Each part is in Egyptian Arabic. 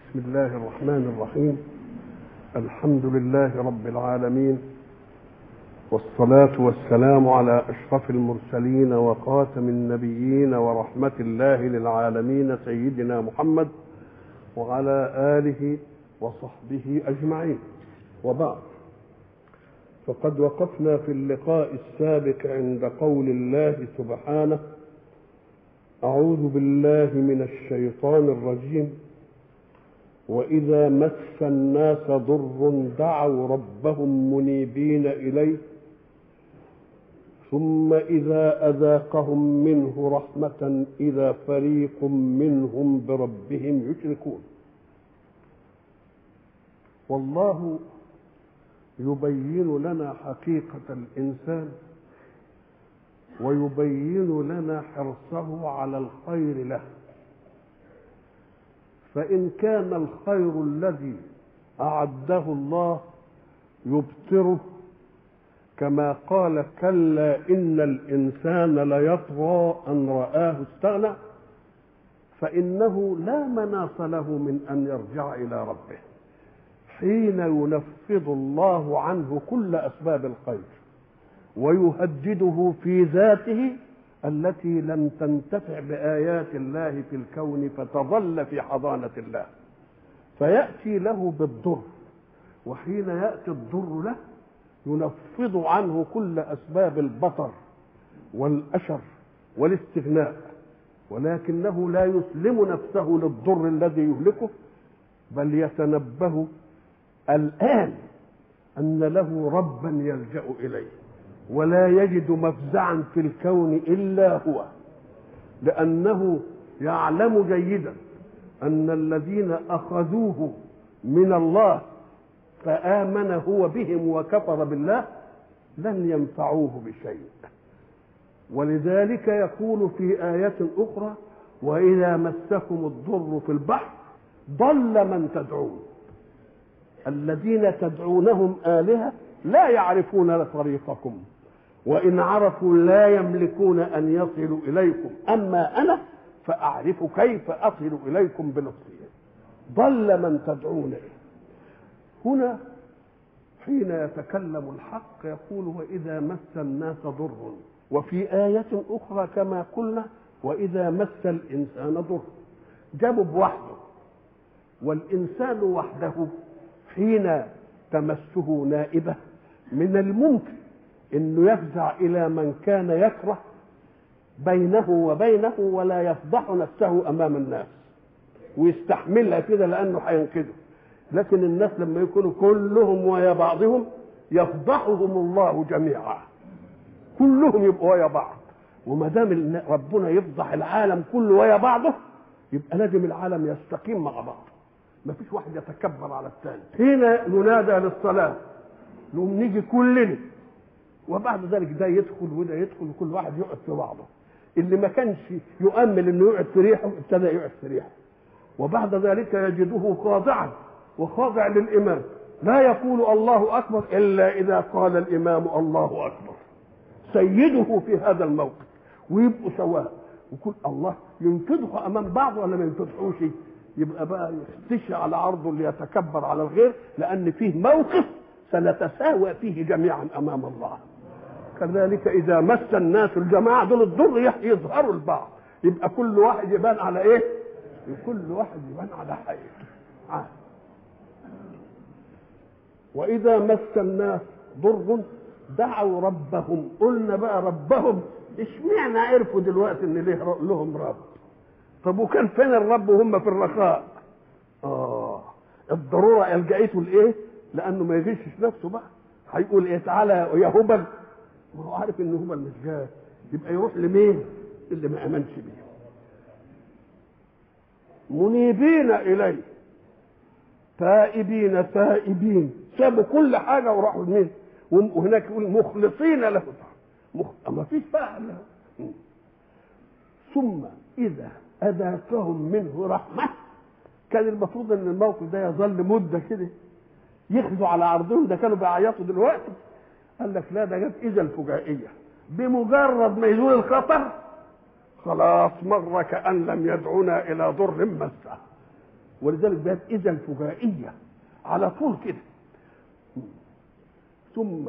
بسم الله الرحمن الرحيم الحمد لله رب العالمين والصلاة والسلام على أشرف المرسلين وخاتم النبيين ورحمة الله للعالمين سيدنا محمد وعلى آله وصحبه أجمعين وبعد فقد وقفنا في اللقاء السابق عند قول الله سبحانه أعوذ بالله من الشيطان الرجيم وإذا مس الناس ضر دعوا ربهم منيبين إليه ثم إذا أذاقهم منه رحمة إذا فريق منهم بربهم يشركون والله يبين لنا حقيقة الإنسان ويبين لنا حرصه على الخير له فإن كان الخير الذي أعده الله يبصره كما قال كلا إن الإنسان ليطغى أن رآه استغنى فإنه لا مناص له من أن يرجع إلى ربه حين ينفض الله عنه كل أسباب الخير ويهدده في ذاته التي لم تنتفع بآيات الله في الكون فتظل في حضانة الله فيأتي له بالضر وحين يأتي الضر له ينفض عنه كل أسباب البطر والأشر والاستغناء ولكنه لا يسلم نفسه للضر الذي يهلكه بل يتنبه الآن أن له ربا يلجأ إليه ولا يجد مفزعا في الكون الا هو لانه يعلم جيدا ان الذين اخذوه من الله فامن هو بهم وكفر بالله لن ينفعوه بشيء ولذلك يقول في ايه اخرى واذا مسكم الضر في البحر ضل من تدعون الذين تدعونهم الهه لا يعرفون طريقكم وإن عرفوا لا يملكون أن يصلوا إليكم أما أنا فأعرف كيف أصل إليكم بلطفي ضل من تدعون هنا حين يتكلم الحق يقول وإذا مس الناس ضر وفي آية أخرى كما قلنا وإذا مس الإنسان ضر جابوا بوحده والإنسان وحده حين تمسه نائبة من الممكن انه يفزع الى من كان يكره بينه وبينه ولا يفضح نفسه امام الناس ويستحملها كده لانه هينقذه لكن الناس لما يكونوا كلهم ويا بعضهم يفضحهم الله جميعا كلهم يبقوا ويا بعض وما دام ربنا يفضح العالم كله ويا بعضه يبقى لازم العالم يستقيم مع بعض ما فيش واحد يتكبر على الثاني هنا ينادى للصلاه نقوم نيجي كلنا وبعد ذلك ده يدخل وده يدخل وكل واحد يقعد في بعضه اللي ما كانش يؤمل انه يقعد في ريحه ابتدى يقعد في ريحه وبعد ذلك يجده خاضعا وخاضع للامام لا يقول الله اكبر الا اذا قال الامام الله اكبر سيده في هذا الموقف ويبقوا سواء وكل الله ينفضح امام بعض ولا ما ينفضحوش يبقى بقى يختشي على عرضه اللي يتكبر على الغير لان فيه موقف سنتساوى فيه جميعا امام الله كذلك اذا مس الناس الجماعه دول الضر يظهروا البعض يبقى كل واحد يبان على ايه كل واحد يبان على حقيقه واذا مس الناس ضر دعوا ربهم قلنا بقى ربهم اشمعنى عرفوا دلوقتي ان ليه لهم رب طب وكان فين الرب وهم في الرخاء اه الضروره الجأته لايه لانه ما يغشش نفسه بقى هيقول ايه تعالى يا هبل ما هو عارف ان هبل مش جاي يبقى يروح لمين اللي ما امنش بيه منيبين اليه تائبين تائبين سابوا كل حاجه وراحوا لمين وهناك يقول مخلصين له مخ... ما فيش بقى له ثم اذا اذاقهم منه رحمه كان المفروض ان الموقف ده يظل مده كده يخزوا على عرضهم ده كانوا بيعيطوا دلوقتي قال لك لا ده جت اذا الفجائيه بمجرد ما يزول الخطر خلاص مر كأن لم يدعنا إلى ضر مسه ولذلك بقت اذا الفجائيه على طول كده ثم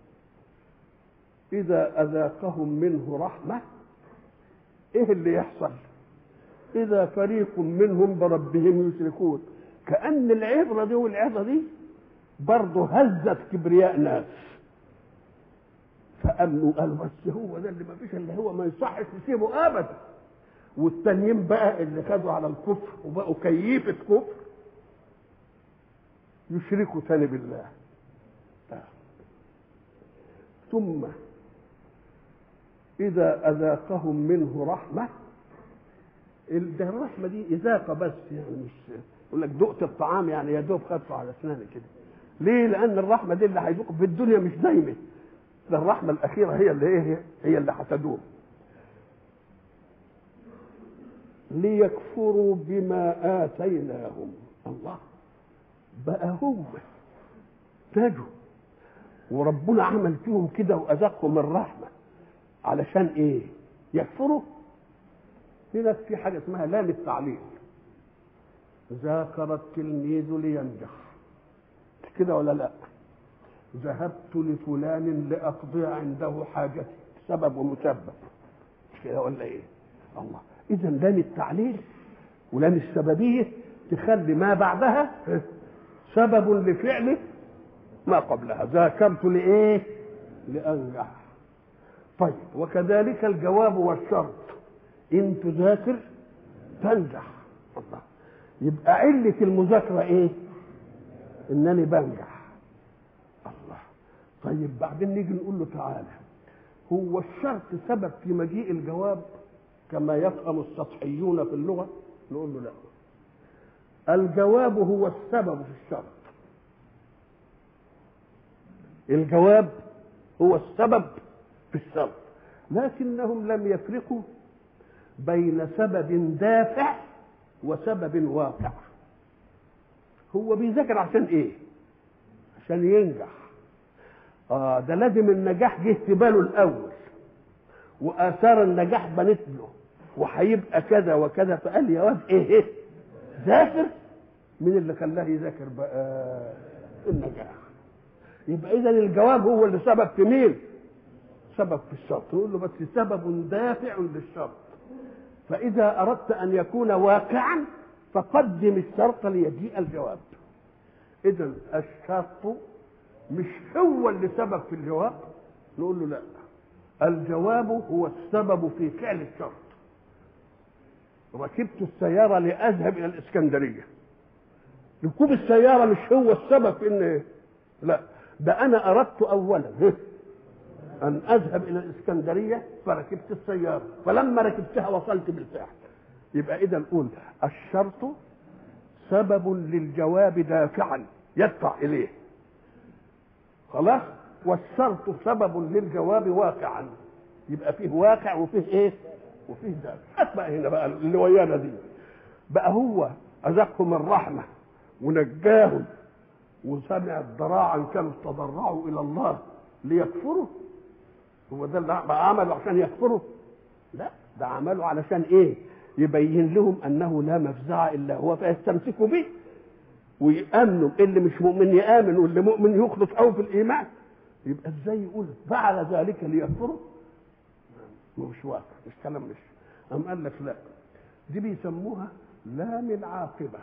اذا اذاقهم منه رحمه ايه اللي يحصل اذا فريق منهم بربهم يشركون كان العبره دي والعظه دي برضه هزت كبرياء ناس فامنوا قالوا بس هو ده اللي ما فيش اللي هو ما يصحش نسيبه ابدا والتانيين بقى اللي خدوا على الكفر وبقوا كيفة كفر يشركوا تاني بالله ثم إذا أذاقهم منه رحمة ده الرحمة دي إذاقة بس يعني مش يقول لك دقت الطعام يعني يا دوب خدته على أسناني كده ليه؟ لأن الرحمة دي اللي هيذوق في الدنيا مش دايمة ده الرحمة الأخيرة هي اللي إيه هي اللي هتدوم ليكفروا بما آتيناهم الله بقى هم نجوا وربنا عمل فيهم كده وأذاقهم الرحمة علشان إيه؟ يكفروا هنا في حاجة اسمها لام التعليل ذاكر التلميذ لينجح كده ولا لا؟ ذهبت لفلان لأقضي عنده حاجتي سبب ومسبب مش كده ولا إيه؟ الله اذا لام التعليل ولام السببيه تخلي ما بعدها سبب لفعل ما قبلها ذاكرت لايه لانجح طيب وكذلك الجواب والشرط ان تذاكر تنجح الله يبقى علة المذاكرة ايه انني بنجح الله طيب بعدين نيجي نقول له تعالى هو الشرط سبب في مجيء الجواب كما يفهم السطحيون في اللغة نقول له لا الجواب هو السبب في الشرط الجواب هو السبب في الشرط لكنهم لم يفرقوا بين سبب دافع وسبب واقع هو بيذاكر عشان ايه عشان ينجح اه ده لازم النجاح جه في باله الاول واثار النجاح بنت له وهيبقى كذا وكذا فقال يا واد ايه ايه ذاكر من اللي خلاه يذاكر بقى النجاح يبقى اذا الجواب هو اللي سبب في مين سبب في الشرط نقول له بس سبب دافع للشرط فاذا اردت ان يكون واقعا فقدم الشرط ليجيء الجواب اذا الشرط مش هو اللي سبب في الجواب نقول له لا الجواب هو السبب في فعل الشرط ركبت السيارة لأذهب إلى الإسكندرية ركوب السيارة مش هو السبب في إن لا ده أنا أردت أولا أن أذهب إلى الإسكندرية فركبت السيارة فلما ركبتها وصلت بالفعل يبقى إذا نقول الشرط سبب للجواب دافعا يدفع إليه خلاص والشرط سبب للجواب واقعا يبقى فيه واقع وفيه ايه وفيه دافع هات بقى هنا بقى اللي ويانا دي بقى هو اذاقهم الرحمه ونجاهم وسمع ضراعا كانوا تضرعوا الى الله ليكفروا هو ده اللي عمله عشان يكفروا لا ده عمله علشان ايه يبين لهم انه لا مفزع الا هو فيستمسكوا به ويامنوا اللي مش مؤمن يامن واللي مؤمن يخلص قوي في الايمان يبقى ازاي يقول فعل ذلك ليكفروا مش واقع مش كلام مش أم قال لك لا دي بيسموها لام العاقبة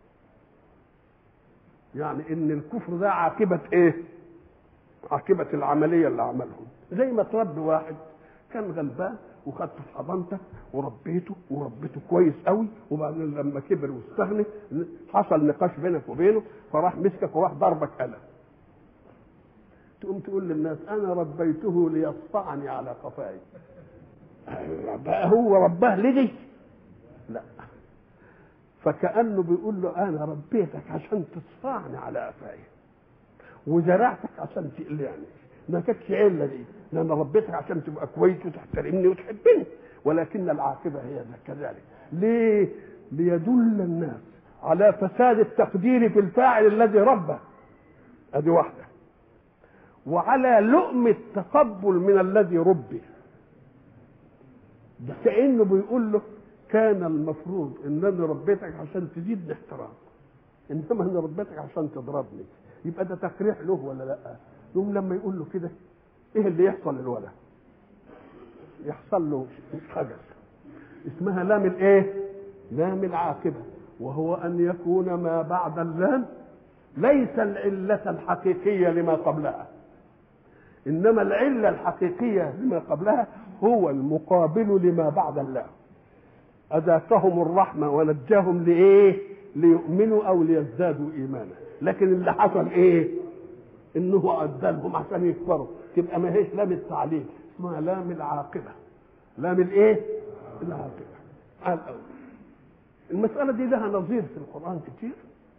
يعني ان الكفر ده عاقبة ايه عاقبة العملية اللي عملهم زي ما تربي واحد كان غلبان وخدته في حضانتك وربيته وربيته كويس قوي وبعدين لما كبر واستغني حصل نقاش بينك وبينه فراح مسكك وراح ضربك قلم تقوم تقول للناس انا ربيته ليصفعني على قفاي بقى هو رباه لدي لا فكانه بيقول له انا ربيتك عشان تصفعني على قفاي وزرعتك عشان تقلعني ما كانتش عله دي ده انا ربيتك عشان تبقى كويس وتحترمني وتحبني ولكن العاقبه هي كذلك ليه ليدل الناس على فساد التقدير في الفاعل الذي ربى ادي واحده وعلى لؤم التقبل من الذي ربي ده كانه بيقول له كان المفروض ان انا ربيتك عشان تزيدني احترام انما انا ربيتك عشان تضربني يبقى ده تقريح له ولا لا يوم لما يقول له كده ايه اللي يحصل للولد يحصل له خجل اسمها لام الايه لام العاقبه وهو ان يكون ما بعد اللام ليس العله الحقيقيه لما قبلها انما العله الحقيقيه لما قبلها هو المقابل لما بعد اللام اذاقهم الرحمه ونجاهم لايه ليؤمنوا او ليزدادوا ايمانا لكن اللي حصل ايه انه ادلهم عشان يكفروا تبقى ما هيش لام التعليل اسمها لام العاقبه لام الايه العاقبه على الاول المساله دي لها نظير في القران كتير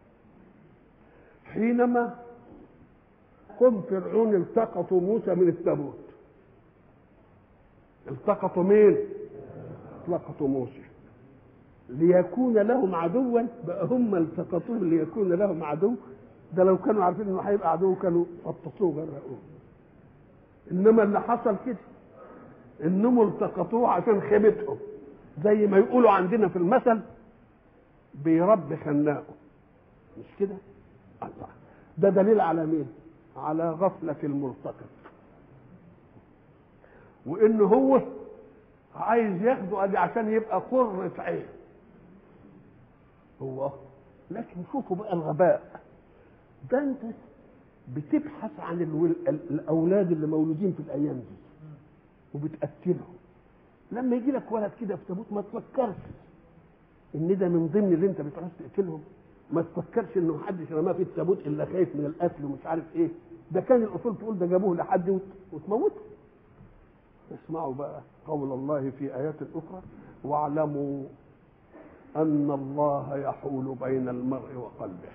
حينما قم فرعون التقطوا موسى من التابوت التقطوا مين التقطوا موسى ليكون لهم عدوا بقى هم التقطوه ليكون لهم عدو ده لو كانوا عارفين انه هيبقى عدو كانوا فطسوه غرقوه انما اللي حصل كده انهم التقطوه عشان خيبتهم زي ما يقولوا عندنا في المثل بيربي خناقه مش كده الله ده دليل على مين على غفلة الملتقط وإن هو عايز ياخده ادي عشان يبقى قرة عين هو لكن شوفوا بقى الغباء ده انت بتبحث عن الول... الاولاد اللي مولودين في الايام دي وبتقتلهم لما يجي لك ولد كده في تابوت ما تفكرش ان ده من ضمن اللي انت بتعوز تقتلهم ما تفكرش انه محدش رماه في التابوت الا خايف من القتل ومش عارف ايه ده كان الاصول تقول ده جابوه لحد وت... وتموته اسمعوا بقى قول الله في ايات اخرى واعلموا ان الله يحول بين المرء وقلبه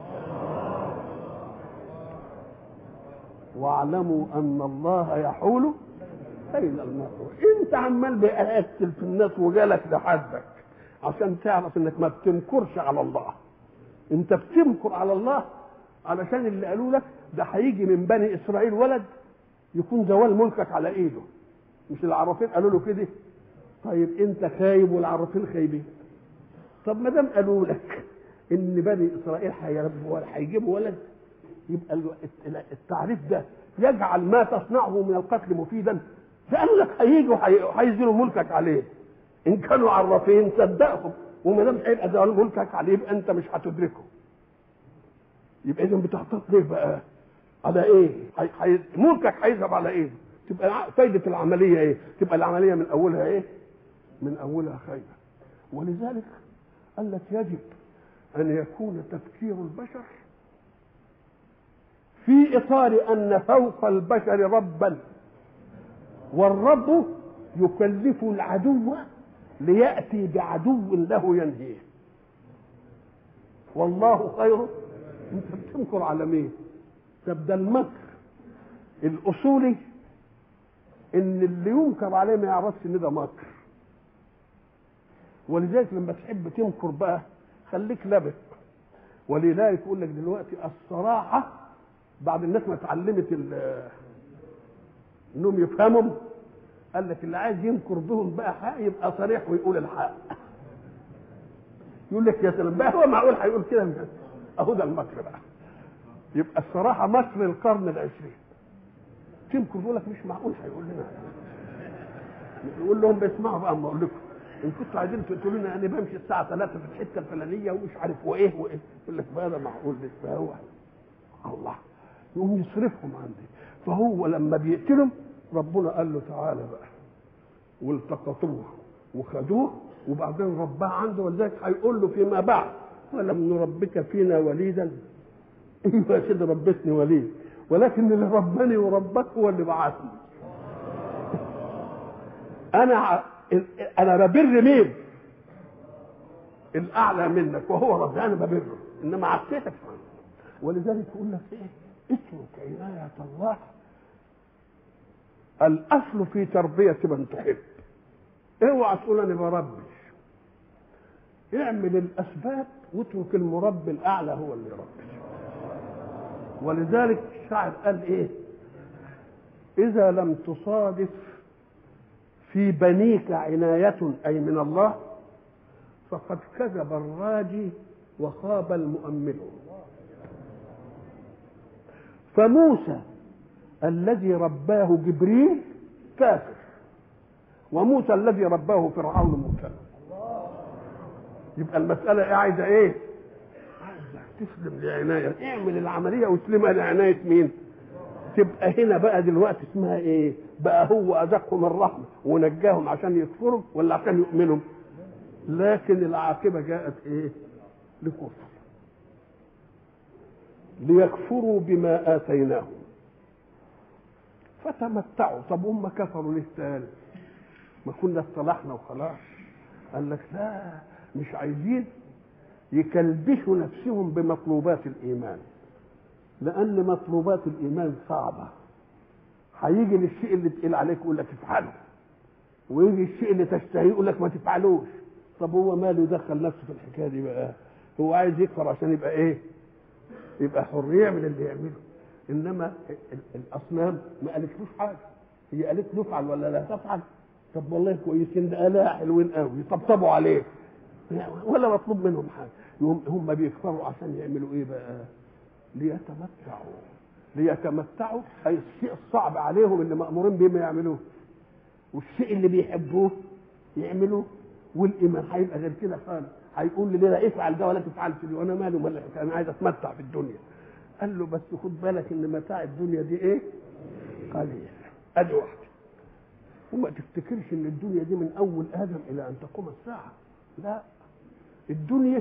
واعلموا ان الله يحول بين المرء انت عمال بقتل في الناس وجالك لحدك عشان تعرف انك ما بتنكرش على الله انت بتنكر على الله علشان اللي قالوا لك ده هيجي من بني اسرائيل ولد يكون زوال ملكك على ايده مش العرافين قالوا له كده طيب انت خايب والعرافين خايبين طب ما دام قالوا لك ان بني اسرائيل هيجيبوا ولد يبقى التعريف ده يجعل ما تصنعه من القتل مفيدا ده قالوا لك هيجوا هيزيلوا ملكك عليه ان كانوا عرافين صدقهم وما دام هيبقى زوال ملكك عليه يبقى انت مش هتدركه يبقى اذا بتحتاط ليه بقى على ايه حي... حي... ملكك هيذهب على ايه تبقى فايدة العملية ايه تبقى العملية من اولها ايه من اولها خيبة ولذلك قال لك يجب ان يكون تفكير البشر في اطار ان فوق البشر ربا والرب يكلف العدو لياتي بعدو له ينهيه والله خير انت بتنكر على مين طب ده المكر الاصولي ان اللي ينكر عليه ما يعرفش ان ده مكر ولذلك لما تحب تنكر بقى خليك لبق ولذلك يقول لك دلوقتي الصراحه بعد الناس ما اتعلمت انهم يفهموا قال لك اللي عايز ينكر بهم بقى حق يبقى صريح ويقول الحق يقول لك يا سلام بقى هو معقول هيقول كده اهو ده المكر بقى يبقى الصراحه مكر القرن العشرين تنكر يقول لك مش معقول هيقول لنا يقول لهم بيسمعوا بقى اما اقول لكم ان كنتوا عايزين تقولوا لنا انا بمشي الساعه 3 في الحته الفلانيه ومش عارف وايه وايه يقول لك بقى ده معقول فهو الله يقوم يصرفهم عندي فهو لما بيقتلهم ربنا قال له تعالى بقى والتقطوه وخدوه وبعدين رباه عنده ولذلك هيقول له فيما بعد ولم نربك فينا وليدا ايوه يا سيدي ربتني وليد ولكن اللي ربني وربك هو اللي بعثني انا انا ببر مين الاعلى منك وهو ربي انا ببره انما عصيتك ولذلك يقول لك ايه اترك عناية الله الاصل في تربية من تحب اوعى تقول انا بربي اعمل الاسباب واترك المربي الاعلى هو اللي يربي ولذلك الشاعر قال ايه اذا لم تصادف في بنيك عناية اي من الله فقد كذب الراجي وخاب المؤمل فموسى الذي رباه جبريل كافر وموسى الذي رباه فرعون مبتلى يبقى المسألة عايزة ايه؟ عايزة تسلم لعناية اعمل العملية واسلمها لعناية مين؟ تبقى هنا بقى دلوقتي اسمها ايه؟ بقى هو أذقهم الرحمة ونجاهم عشان يكفروا ولا عشان يؤمنوا؟ لكن العاقبة جاءت ايه؟ لكفر ليكفروا بما آتيناهم فتمتعوا طب هم كفروا ليه تاني؟ ما كنا اصطلحنا وخلاص قال لك لا مش عايزين يكلبشوا نفسهم بمطلوبات الايمان لان مطلوبات الايمان صعبه هيجي للشيء اللي تقيل عليك يقول لك افعله ويجي الشيء اللي تشتهيه يقول لك ما تفعلوش طب هو ماله يدخل نفسه في الحكايه دي بقى هو عايز يكفر عشان يبقى ايه يبقى حر يعمل اللي يعمله انما الاصنام ما قالتلوش حاجه هي قالت له افعل ولا لا تفعل طب والله كويسين ده لا حلوين قوي يطبطبوا عليه ولا مطلوب منهم حاجه يوم هم بيكفروا عشان يعملوا ايه بقى ليتمتعوا ليتمتعوا اي الشيء الصعب عليهم اللي مامورين بيه ما يعملوه والشيء اللي بيحبوه يعملوه والايمان هيبقى غير كده خالص هيقول لي لا افعل ده ولا تفعلش دي وانا مالي ولا انا عايز اتمتع في الدنيا قال له بس خد بالك ان متاع الدنيا دي ايه قليل ادي واحده وما تفتكرش ان الدنيا دي من اول ادم الى ان تقوم الساعه لا الدنيا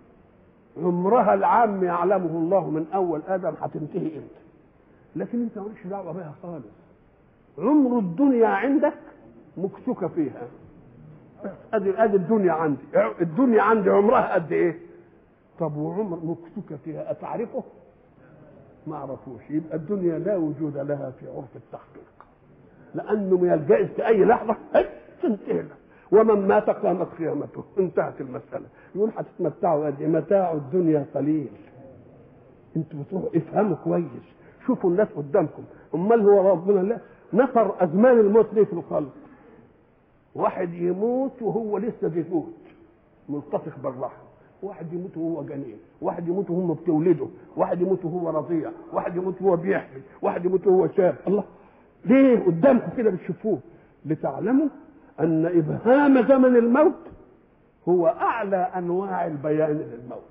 عمرها العام يعلمه الله من اول ادم هتنتهي امتى لكن انت مالكش دعوه بها خالص عمر الدنيا عندك مكسوكه فيها بس ادي ادي الدنيا عندي الدنيا عندي عمرها قد ايه طب وعمر مكسوكه فيها اتعرفه ما اعرفوش يبقى الدنيا لا وجود لها في عرف التحقيق لانه من الجائز في اي لحظه تنتهي ومن مات قامت قيامته انتهت المساله يقول هتتمتعوا قد متاع الدنيا قليل انتوا بتروحوا افهموا كويس شوفوا الناس قدامكم امال هو ربنا لا نفر ازمان الموت ليه في الخلق واحد يموت وهو لسه بيموت ملتصق بالرحم واحد يموت وهو جنين واحد يموت وهم بتولده واحد يموت وهو رضيع واحد يموت وهو بيحمل واحد يموت وهو شاب الله ليه قدامكم كده بتشوفوه لتعلموا ان ابهام زمن الموت هو اعلى انواع البيان للموت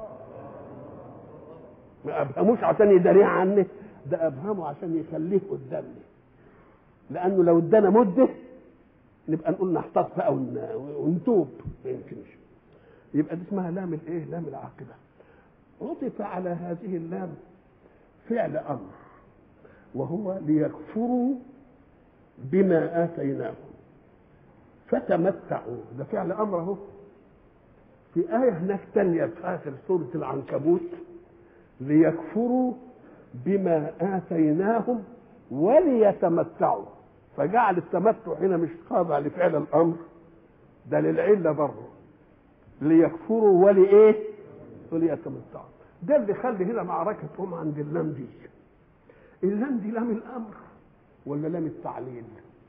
ما ابهموش عشان يداريه عني ده ابهمه عشان يخليه قدامي لانه لو ادانا مده نبقى نقول نحتاط بقى ونتوب ما يمكنش يبقى دي اسمها لام الايه لام العاقبه عطف على هذه اللام فعل امر وهو ليكفروا بما اتيناهم فتمتعوا ده فعل امر اهو في آية هناك تانية في آخر سورة العنكبوت ليكفروا بما آتيناهم وليتمتعوا فجعل التمتع هنا مش خاضع لفعل الأمر ده للعلة بره ليكفروا ولإيه؟ وليتمتعوا ده اللي خلي هنا معركتهم عند اللام دي اللام دي لام الأمر ولا لام التعليل؟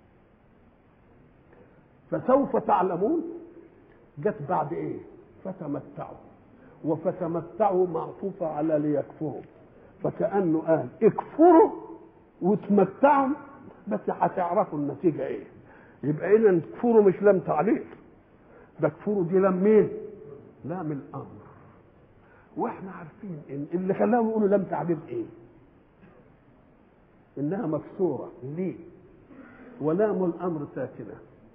فسوف تعلمون جت بعد ايه فتمتعوا وفتمتعوا معطوفة على ليكفروا فكأنه قال اكفروا وتمتعوا بس هتعرفوا النتيجة ايه يبقى اذا كفروا مش لام تعليل ده كفروا دي لام مين لام الامر واحنا عارفين ان اللي خلاهم يقولوا لام تعليل ايه انها مكسوره ليه ولام الامر ساكنه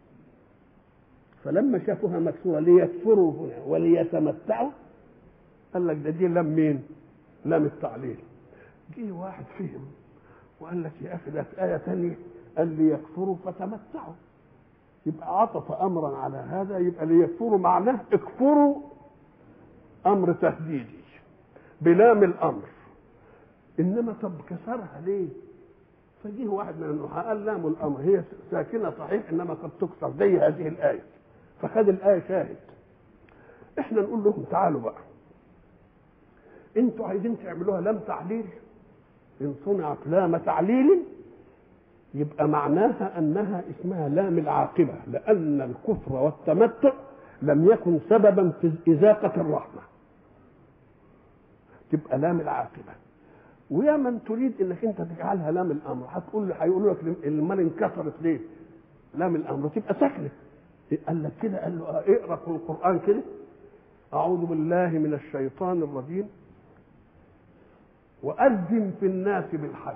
فلما شافوها مكسوره ليكفروا هنا وليتمتعوا قال لك ده دي لام مين؟ لام التعليل جه واحد فهم وقال لك يا اخي ده في ايه ثانيه قال ليكفروا فتمتعوا يبقى عطف امرا على هذا يبقى ليكفروا معناه اكفروا امر تهديدي بلام الامر انما طب كسرها ليه؟ فجيه واحد من النحاة قال لام الامر هي ساكنه صحيح انما قد تكسر زي هذه الايه فخد الايه شاهد احنا نقول لهم تعالوا بقى انتوا عايزين تعملوها لام تعليل ان صنعت لام تعليل يبقى معناها انها اسمها لام العاقبه لان الكفر والتمتع لم يكن سببا في إزاقة الرحمة تبقى لام العاقبة ويا من تريد انك انت تجعلها لام الامر هتقول له هيقولوا لك المال انكسرت ليه؟ لام الامر تبقى ساكنه قال لك كده قال له اه اقرا في القران كده اعوذ بالله من الشيطان الرجيم واذن في الناس بالحج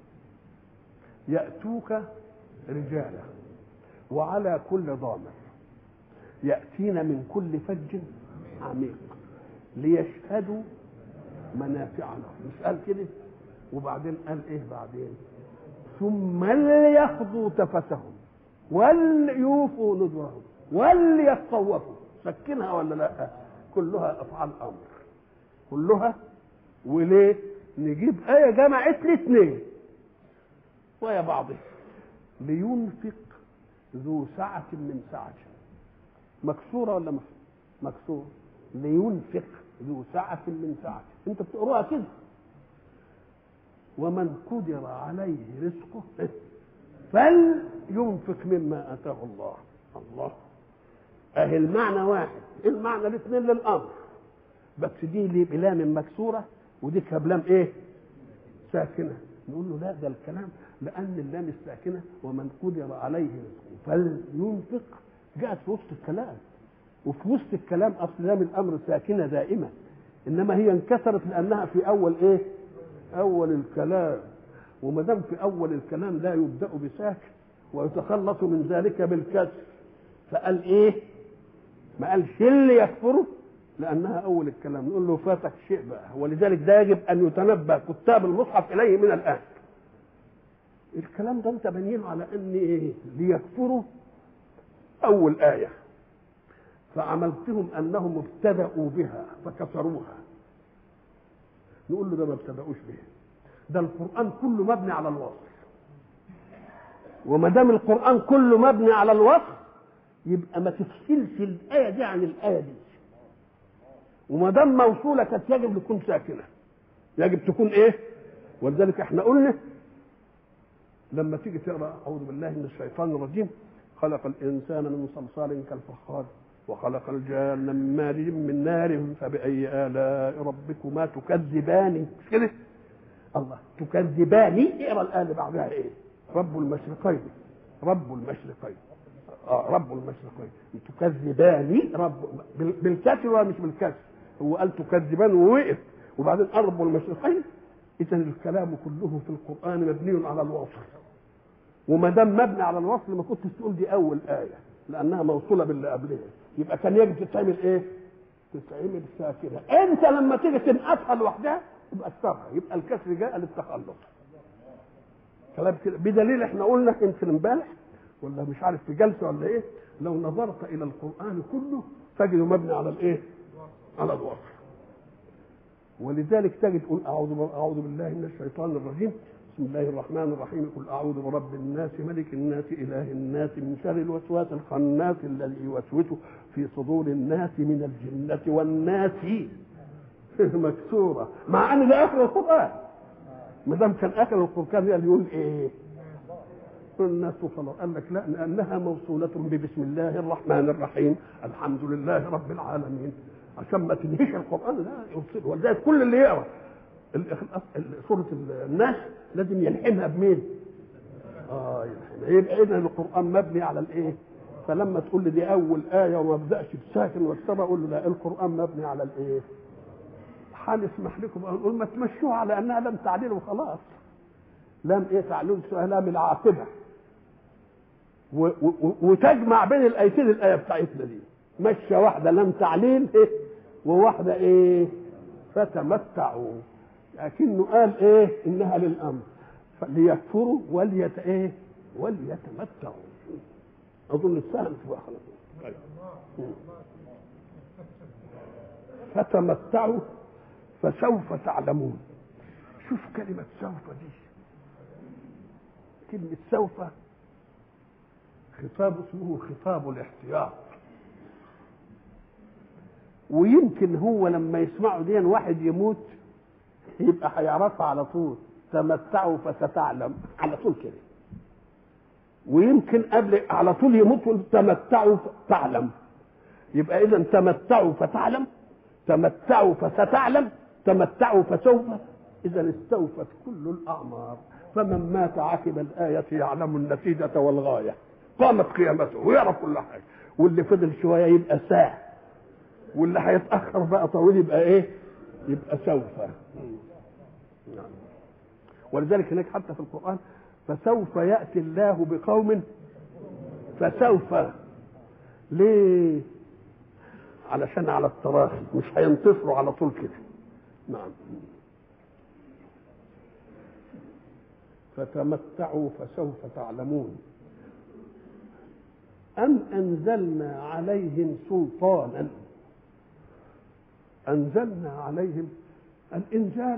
ياتوك رجالا وعلى كل ضامر ياتين من كل فج عميق ليشهدوا منافع لهم مش قال كده وبعدين قال ايه بعدين ثم ليقضوا تفثهم وليوفوا نذورهم وليطوفوا سكنها ولا لا كلها افعال امر كلها وليه نجيب ايه جمعت لي اثنين ويا بعضها لينفق ذو سعة من سعته مكسورة ولا مكسورة لينفق ذو سعة من سعته انت بتقراها كده ومن قدر عليه رزقه فلينفق مما اتاه الله الله اهي المعنى واحد المعنى الاثنين للامر بس دي ليه بلام مكسوره ودي كبلام ايه ساكنه نقول له لا ده الكلام لان اللام الساكنه ومن قدر عليه رزقه فلينفق جاءت في وسط الكلام وفي وسط الكلام اصل لام الامر ساكنه دائما انما هي انكسرت لانها في اول ايه اول الكلام وما دام في اول الكلام لا يبدا بساكن ويتخلص من ذلك بالكسر فقال ايه ما قالش اللي يكفره لانها اول الكلام نقول له فاتك شيء بقى ولذلك ده يجب ان يتنبه كتاب المصحف اليه من الان الكلام ده انت بنينه على ان ايه ليكفروا اول ايه فعملتهم انهم ابتدأوا بها فكسروها نقول له ده ما ابتدأوش بها ده القرآن كله مبني على الوصف وما دام القرآن كله مبني على الوصف يبقى ما تفصلش الآية دي عن الآية دي وما دام موصولة كانت يجب تكون ساكنة يجب تكون إيه؟ ولذلك احنا قلنا لما تيجي تقرا اعوذ بالله من الشيطان الرجيم خلق الانسان من صلصال كالفخار وخلق الجان من مارج من نار فبأي آلاء ربكما تكذبان مش كده؟ الله تكذبان اقرا الآية اللي بعدها إيه؟ رب المشرقين رب المشرقين آه رب المشرقين تكذبان رب بالكسر ولا مش بالكسر؟ هو قال تكذبان ووقف وبعدين قال رب المشرقين إذا الكلام كله في القرآن مبني على الوصل وما دام مبني على الوصل ما كنتش تقول دي أول آية لأنها موصولة باللي قبلها يبقى كان يجب تتعمل ايه؟ تتعمل ساكنه انت لما تيجي تنقصها لوحدها يبقى اكثرها يبقى الكسر جاء للتخلص كلام كده بدليل احنا قلنا يمكن امبارح ولا مش عارف في جلسه ولا ايه لو نظرت الى القران كله تجده مبني على الايه؟ على الوصف ولذلك تجد تقول اعوذ اعوذ بالله من الشيطان الرجيم بسم الله الرحمن الرحيم قل اعوذ برب الناس ملك الناس اله الناس من شر الوسواس الخناس الذي يوسوس في صدور الناس من الجنه والناس مكسوره مع ان ده اخر القران ما دام كان اخر القران يقول ايه؟ الناس خلاص قال لك لا لانها موصوله ببسم الله الرحمن الرحيم الحمد لله رب العالمين عشان ما تنهيش القران لا يوصل ولذلك كل اللي يقرا سوره الناس لازم يلحمها بمين؟ اه يلحمها يبقى اذا القران مبني على الايه؟ فلما تقول لي دي اول ايه وما ابداش بساكن واكتبها اقول له لا القران مبني على الايه؟ هنسمح لكم نقول ما تمشوها على انها لم تعليل وخلاص لم ايه تعليل لام العاقبه و- و- وتجمع بين الايتين الايه بتاعتنا دي مشى واحده لم تعليل ايه وواحده ايه فتمتعوا لكنه قال ايه انها للامر ليكفروا وليت ايه وليتمتعوا اظن السهم تبقى خلاص طيب. فتمتعوا فسوف تعلمون شوف كلمة سوف دي كلمة سوف خطاب اسمه خطاب الاحتياط ويمكن هو لما يسمعوا دي واحد يموت يبقى هيعرفها على طول تمتعوا فستعلم على طول كده ويمكن قبل على طول يموت تمتعوا تعلم يبقى اذا تمتعوا فتعلم تمتعوا فستعلم تمتعوا فسوف اذا استوفت كل الاعمار فمن مات عقب الايه يعلم النتيجه والغايه قامت قيامته ويعرف كل حاجه واللي فضل شويه يبقى ساعه واللي هيتاخر بقى طويل يبقى ايه يبقى سوف نعم. ولذلك هناك حتى في القران فسوف ياتي الله بقوم فسوف ليه علشان على التراخي مش هينتصروا على طول كده نعم فتمتعوا فسوف تعلمون أم أنزلنا عليهم سلطانا أنزلنا عليهم الإنزال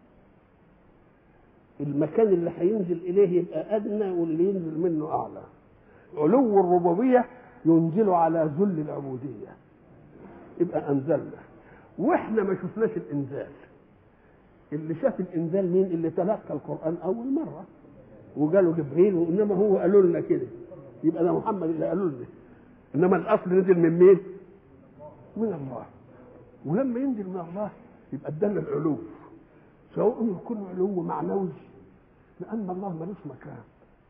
المكان اللي هينزل إليه يبقى أدنى واللي ينزل منه أعلى علو الربوبية ينزل على ذل العبودية يبقى أنزلنا وإحنا ما شفناش الإنزال اللي شاف الإنزال مين اللي تلقى القرآن أول مرة وقالوا جبريل وإنما هو قالوا لنا كده يبقى ده محمد اللي قالوا لنا إنما الأصل نزل من مين؟ من الله ولما ينزل من الله يبقى ادانا العلو سواء يكون علو معنوي لأن الله ملوش مكان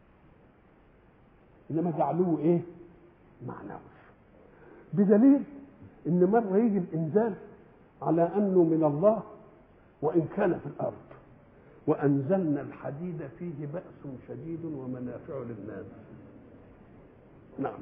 انما ده علو ايه معنوي بدليل ان مره يجي الانزال على انه من الله وان كان في الارض وانزلنا الحديد فيه باس شديد ومنافع للناس نعم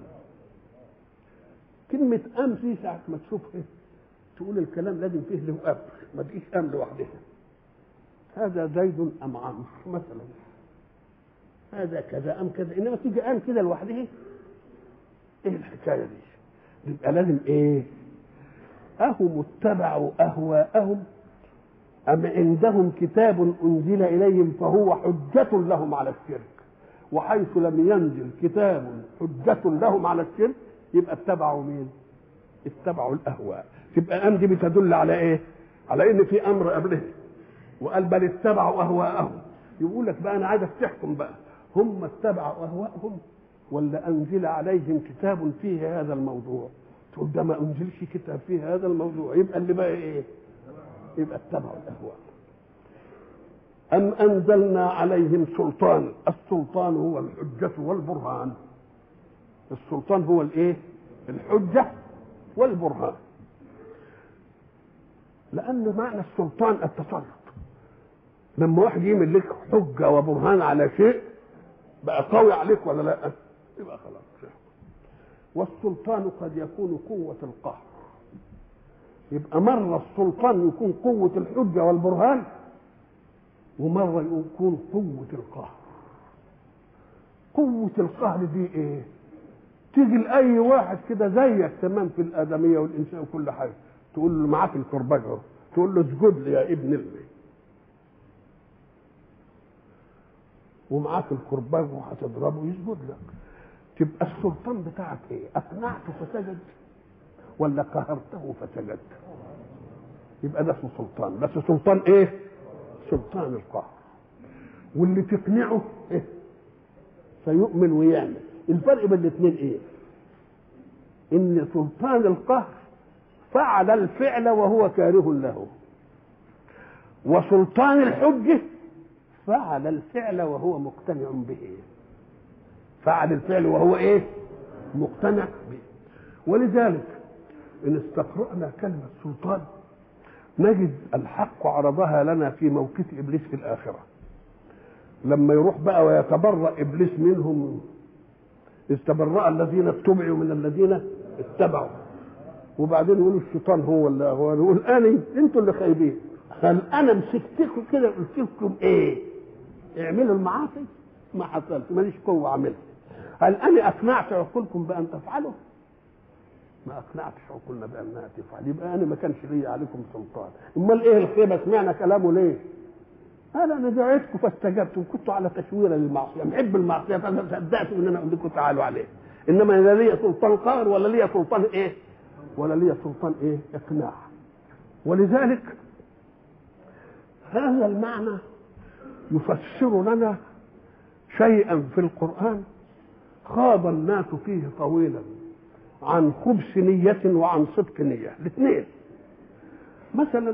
كلمة أم دي ساعة ما تشوفها تقول الكلام لازم فيه له أب ما تجيش أم لوحدها هذا زيد أم عمرو مثلا هذا كذا ام كذا انما تيجي ام كده لوحدها ايه الحكايه دي يبقى لازم ايه اهم اتبعوا اهواءهم ام عندهم كتاب انزل اليهم فهو حجه لهم على الشرك وحيث لم ينزل كتاب حجه لهم على الشرك يبقى اتبعوا مين اتبعوا الاهواء تبقى ام دي بتدل على ايه على ان في امر قبله وقال بل اتبعوا اهواءهم يقول لك بقى انا عايزك تحكم بقى هم اتبعوا اهواءهم ولا انزل عليهم كتاب فيه هذا الموضوع تقول ده ما انزلش كتاب فيه هذا الموضوع يبقى اللي بقى ايه يبقى اتبعوا الاهواء ام انزلنا عليهم سلطان السلطان هو الحجه والبرهان السلطان هو الايه الحجه والبرهان لان معنى السلطان التسلط لما واحد يعمل لك حجه وبرهان على شيء بقى قوي عليك ولا لا يبقى خلاص والسلطان قد يكون قوة القهر يبقى مرة السلطان يكون قوة الحجة والبرهان ومرة يكون قوة القهر قوة القهر دي ايه تيجي لأي واحد كده زيك تمام في الآدمية والإنسان وكل حاجة تقول له معاك الكرباج اهو تقول له اسجد لي يا ابن المي ومعاك الكرباج وهتضربه يسجد لك تبقى السلطان بتاعك ايه اقنعته فسجد ولا قهرته فسجد يبقى ده اسمه سلطان بس سلطان ايه سلطان القهر واللي تقنعه إيه؟ فيؤمن ويعمل الفرق بين الاثنين ايه ان سلطان القهر فعل الفعل وهو كاره له وسلطان الحجه فعل الفعل وهو مقتنع به فعل الفعل وهو ايه مقتنع به ولذلك ان استقرأنا كلمة سلطان نجد الحق عرضها لنا في موقف ابليس في الاخره لما يروح بقى ويتبرأ ابليس منهم استبرأ الذين اتبعوا من الذين اتبعوا وبعدين يقولوا الشيطان هو اللي هو يقول انا انتوا اللي خايبين هل انا مسكتكم كده قلت لكم ايه اعملوا المعاصي ما حصلش ماليش قوه اعملها هل انا اقنعت عقولكم بان تفعلوا ما اقنعتش عقولنا بانها تفعل يبقى انا ما كانش لي عليكم سلطان امال ايه الخيبه سمعنا كلامه ليه قال انا دعيتكم فاستجبتم كنتوا على تشويره للمعصيه محب المعصيه فصدقتوا ان انا اقول لكم تعالوا عليه انما لا لي سلطان قهر ولا لي سلطان ايه ولا لي سلطان ايه اقناع ولذلك هذا المعنى يفسر لنا شيئا في القرآن خاض الناس فيه طويلا عن خبث نية وعن صدق نية الاثنين مثلا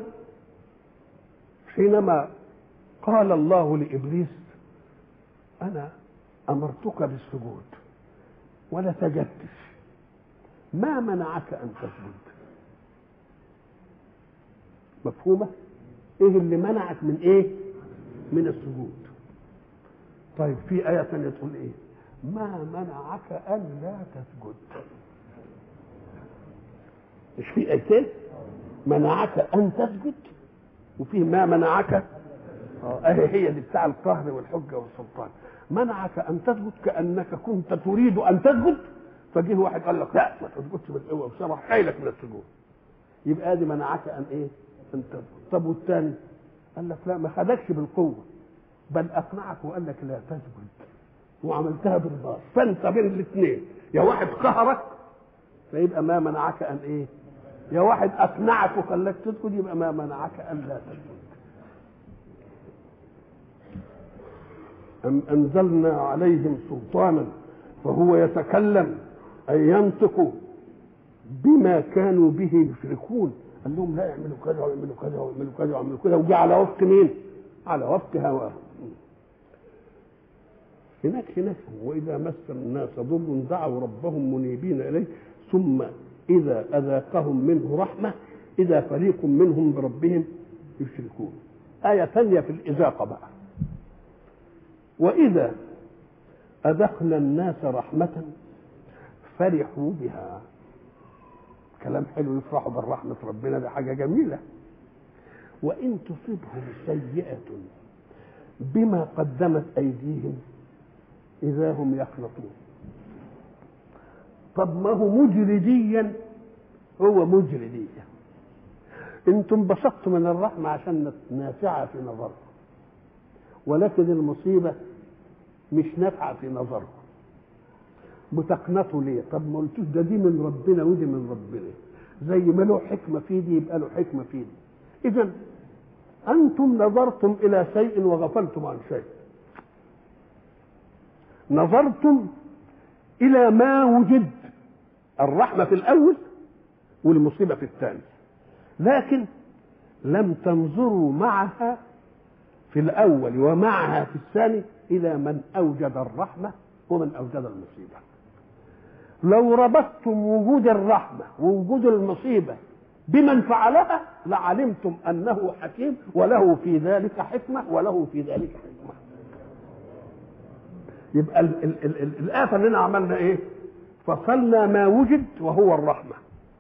حينما قال الله لإبليس أنا أمرتك بالسجود ولا سجدتش ما منعك أن تسجد مفهومة إيه اللي منعك من إيه من السجود طيب في آية ثانية تقول إيه ما منعك أن لا تسجد مش في آيتين منعك أن تسجد وفيه ما منعك اه اهي هي دي بتاع القهر والحجه والسلطان منعك ان تسجد كانك كنت تريد ان تسجد فجه واحد قال لك لا ما تسجدش بالقوه بسرعه حيلك من السجود يبقى دي منعك ان ايه؟ ان تسجد طب والثاني قال لك لا ما خدكش بالقوه بل اقنعك وقال لك لا تسجد وعملتها بالباطل فانت بين الاثنين يا واحد قهرك فيبقى ما منعك ان ايه؟ يا واحد اقنعك وخلاك تسجد يبقى ما منعك ان لا تسجد أم أنزلنا عليهم سلطانا فهو يتكلم أي ينطق بما كانوا به يشركون قال لهم لا يعملوا كذا ويعملوا كذا ويعملوا كذا ويعملوا كذا وجه على وفق مين؟ على وفق هواه هناك هناك وإذا مس الناس ضر دعوا ربهم منيبين إليه ثم إذا أذاقهم منه رحمة إذا فريق منهم بربهم يشركون آية ثانية في الإذاقة بقى وإذا أذقنا الناس رحمة فرحوا بها كلام حلو يفرحوا بالرحمة ربنا دي حاجة جميلة وإن تصبهم سيئة بما قدمت أيديهم إذا هم يقنطون طب ما هو مجرديا هو مجرديا انتم انبسطتوا من الرحمة عشان نافعة في نظركم ولكن المصيبة مش نافعة في نظركم بتقنطوا ليه؟ طب ما قلتوش ده دي من ربنا ودي من ربنا زي ما له حكمة في دي يبقى له حكمة في دي إذا أنتم نظرتم إلى شيء وغفلتم عن شيء نظرتم إلى ما وجد الرحمة في الأول والمصيبة في الثاني لكن لم تنظروا معها في الأول ومعها في الثاني إلى من أوجد الرحمة ومن أوجد المصيبة لو ربطتم وجود الرحمة ووجود المصيبة بمن فعلها لعلمتم أنه حكيم وله في ذلك حكمة وله في ذلك حكمة يبقى ال ال ال ال الآفة اللي عملنا إيه فصلنا ما وجد وهو الرحمة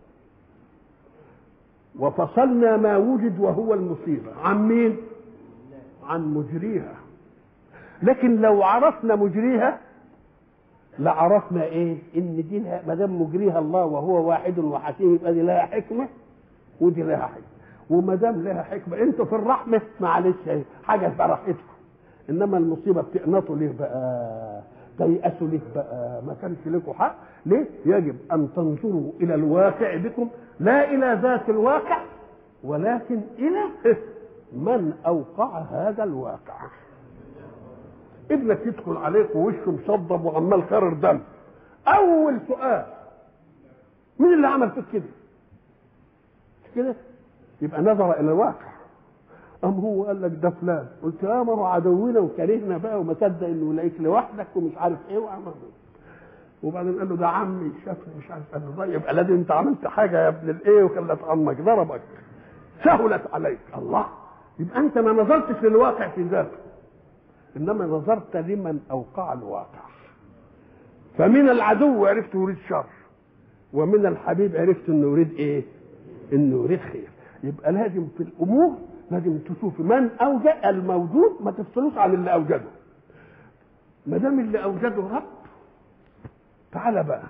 وفصلنا ما وجد وهو المصيبة عن مين عن مجريها لكن لو عرفنا مجريها لعرفنا ايه ان دي ما دام مجريها الله وهو واحد وحكيم يبقى دي لها حكمه ودي لها حكمه وما دام لها حكمه انتوا في الرحمه معلش ايه حاجه براحتكم انما المصيبه بتقنطوا ليه بقى تيأسوا ليه بقى ما كانش لكم حق ليه يجب ان تنظروا الى الواقع بكم لا الى ذات الواقع ولكن الى من اوقع هذا الواقع ابنك يدخل عليك ووشه مصدب وعمال خرر دم اول سؤال مين اللي عمل فيك كده مش كده يبقى نظر الى الواقع ام هو قال لك ده فلان قلت يا ما هو عدونا وكرهنا بقى وما صدق انه يلاقيك لوحدك ومش عارف ايه وعمل وبعدين قال له ده عمي شافني مش عارف قال له طيب يبقى لازم انت عملت حاجه يا ابن الايه وخلت عمك ضربك سهلت عليك الله يبقى انت ما نظرتش للواقع في ذاته انما نظرت لمن اوقع الواقع فمن العدو عرفت يريد شر ومن الحبيب عرفت انه يريد ايه انه يريد خير يبقى لازم في الامور لازم تشوف من اوجد الموجود ما تفصلوش عن اللي اوجده ما دام اللي اوجده رب تعالى بقى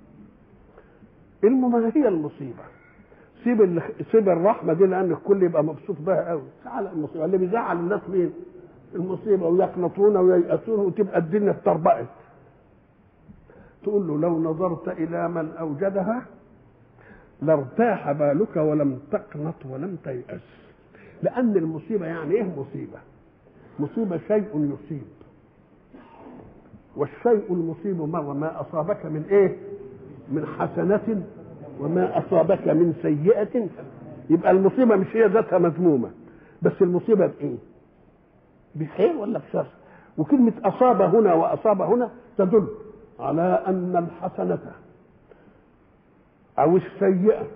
ما هي المصيبه سيب ال... سيب الرحمه دي لان الكل يبقى مبسوط بها قوي تعالى المصيبه اللي بيزعل الناس مين المصيبه ويقنطون وييأسون وتبقى الدنيا اتطربقت تقول له لو نظرت الى من اوجدها لارتاح بالك ولم تقنط ولم تيأس لان المصيبه يعني ايه مصيبه مصيبه شيء يصيب والشيء المصيب مره ما اصابك من ايه من حسنة وما أصابك من سيئة يبقى المصيبة مش هي ذاتها مذمومة بس المصيبة بإيه؟ بخير ولا بشر؟ وكلمة أصاب هنا وأصاب هنا تدل على أن الحسنة أو السيئة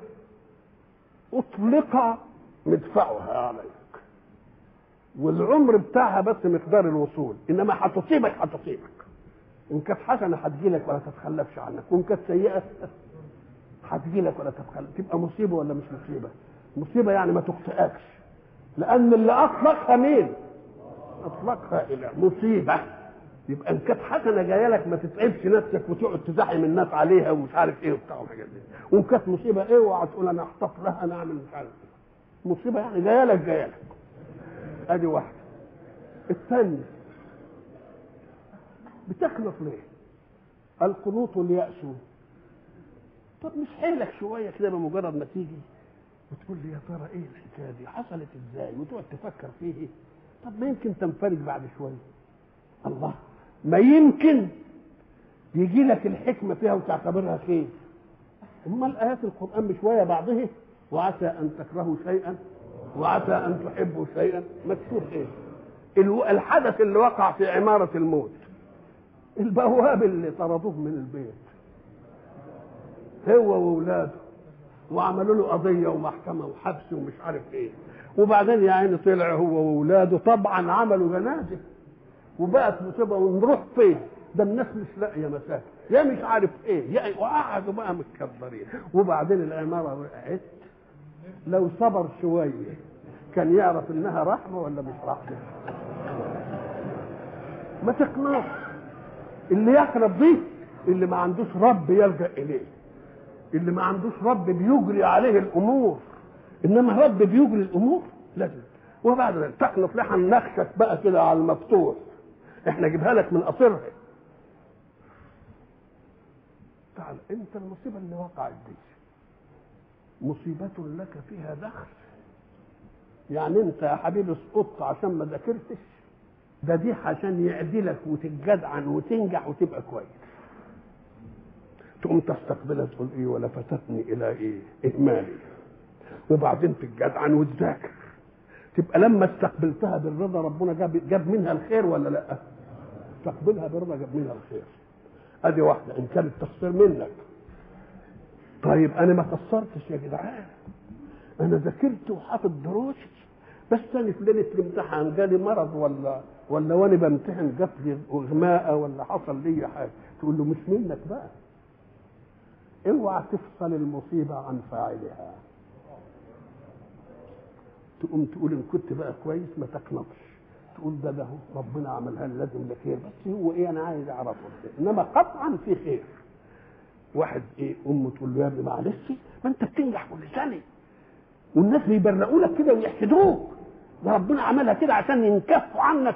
أطلق مدفعها عليك والعمر بتاعها بس مقدار الوصول إنما هتصيبك هتصيبك إن كانت حسنة هتجيلك ولا تتخلفش عنك وإن كانت سيئة هتجيلك ولا تتخلف تبقى مصيبة ولا مش مصيبة مصيبة يعني ما تخطئكش لأن اللي أطلقها مين؟ أطلقها إلى مصيبة يبقى ان كانت حسنه جايه لك ما تتعبش نفسك وتقعد تزاحم الناس عليها ومش عارف ايه وبتاع والحاجات دي وان كانت مصيبه ايه اوعى تقول انا احتط لها انا اعمل مش عارف ايه مصيبه يعني جايه لك جايه لك ادي واحده الثانيه بتخلص ليه؟ القنوط واليأس طب مش حيلك شويه كده بمجرد ما تيجي وتقول لي يا ترى ايه الحكايه دي حصلت ازاي وتقعد تفكر فيه طب ما يمكن تنفرج بعد شويه الله ما يمكن يجي لك الحكمه فيها وتعتبرها خير امال ايات القران بشويه بعضه وعسى ان تكرهوا شيئا وعسى ان تحبوا شيئا مكتوب ايه الحدث اللي وقع في عماره الموت البواب اللي طردوه من البيت هو واولاده وعملوا له قضيه ومحكمه وحبس ومش عارف ايه وبعدين يا عيني طلع هو واولاده طبعا عملوا جنازه وبقت مصيبه ونروح فين؟ ده الناس مش لاقيه مساكن يا مش عارف ايه يا وقعدوا بقى متكبرين وبعدين العماره وقعت لو صبر شويه كان يعرف انها رحمه ولا مش رحمه ما تقنعش اللي يقرب دي اللي ما عندوش رب يلجا اليه اللي ما عندوش رب بيجري عليه الامور انما رب بيجري الامور لازم وبعد ذلك تقنط لحن نخشك بقى كده على المفتوح احنا جيبها لك من قصرها تعال انت المصيبه اللي وقعت دي مصيبة لك فيها دخل يعني انت يا حبيبي سقطت عشان ما ذاكرتش ده دي عشان يعدلك وتتجدعن وتنجح وتبقى كويس تقوم تستقبلها تقول ايه ولا فتتني الى ايه اهمالي وبعدين تتجدعن وتذاكر تبقى لما استقبلتها بالرضا ربنا جاب جاب منها الخير ولا لا؟ استقبلها بالرضا جاب منها الخير. ادي واحده ان كان التقصير منك. طيب انا ما قصرتش يا جدعان. انا ذاكرت وحافظ دروسي بس انا في ليله الامتحان جالي مرض ولا ولا وانا بمتحن جات لي اغماء ولا حصل لي حاجه تقول له مش منك بقى. اوعى تفصل المصيبه عن فاعلها. تقوم تقول ان كنت بقى كويس ما تقنطش تقول ده ده ربنا عملها لي لازم لخير بس هو ايه انا عايز اعرفه انما قطعا في خير واحد ايه امه تقول له يا ابني معلش ما انت بتنجح كل سنه والناس بيبرقوا لك كده ويحسدوك ده ربنا عملها كده عشان ينكفوا عنك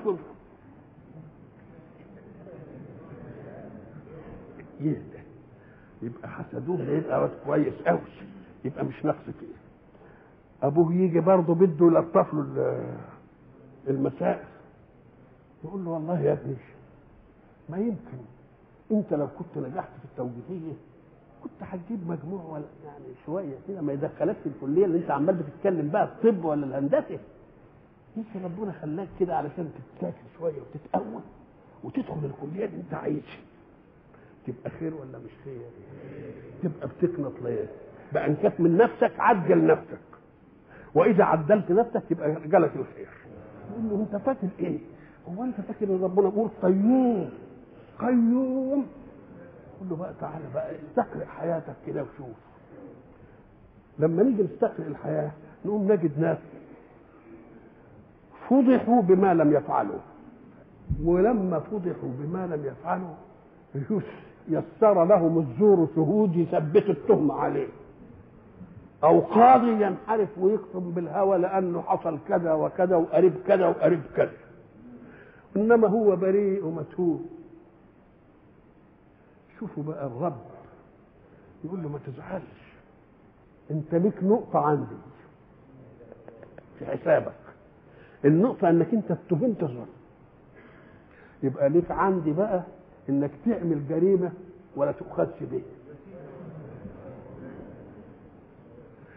يهدى يبقى حسدوه يبقى واد كويس قوي يبقى مش نقص فيه ابوه يجي برضه بده يلطف له المسائل يقول له والله يا ابني ما يمكن انت لو كنت نجحت في التوجيهيه كنت هتجيب مجموع ولا يعني شويه كده ما يدخلكش الكليه اللي انت عمال بتتكلم بقى الطب ولا الهندسه يمكن ربنا خلاك كده علشان تتذاكر شويه وتتقوى وتدخل الكليه اللي انت عايزها تبقى خير ولا مش خير تبقى بتقنط ليه بقى ان كانت من نفسك عجل نفسك واذا عدلت نفسك يبقى جالك الخير يقول له انت فاكر ايه هو انت فاكر ان ربنا بيقول قيوم قيوم قول له بقى تعالى بقى استقرئ حياتك كده وشوف لما نيجي نستقرئ الحياه نقوم نجد ناس فضحوا بما لم يفعلوا ولما فضحوا بما لم يفعلوا يسر لهم الزور شهود يثبتوا التهمه عليه او قاضي ينحرف ويقسم بالهوى لانه حصل كذا وكذا وقريب كذا وقريب كذا انما هو بريء ومتهوب شوفوا بقى الرب يقول له ما تزعلش انت ليك نقطة عندي في حسابك النقطة انك انت اتهمت الظلم يبقى ليك عندي بقى انك تعمل جريمة ولا تؤخذش بيه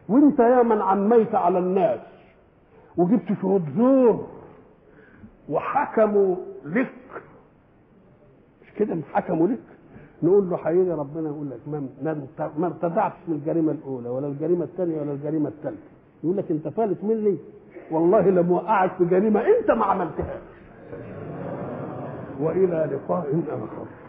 وانت يا من عميت على الناس وجبت شهود زور وحكموا لك مش كده حكموا لك نقول له حقيقي ربنا يقول لك ما ما ما ارتدعتش من الجريمه الاولى ولا الجريمه الثانيه ولا الجريمه الثالثه يقول لك انت فالت مني والله لم وقعك في جريمه انت ما عملتهاش والى لقاء اخر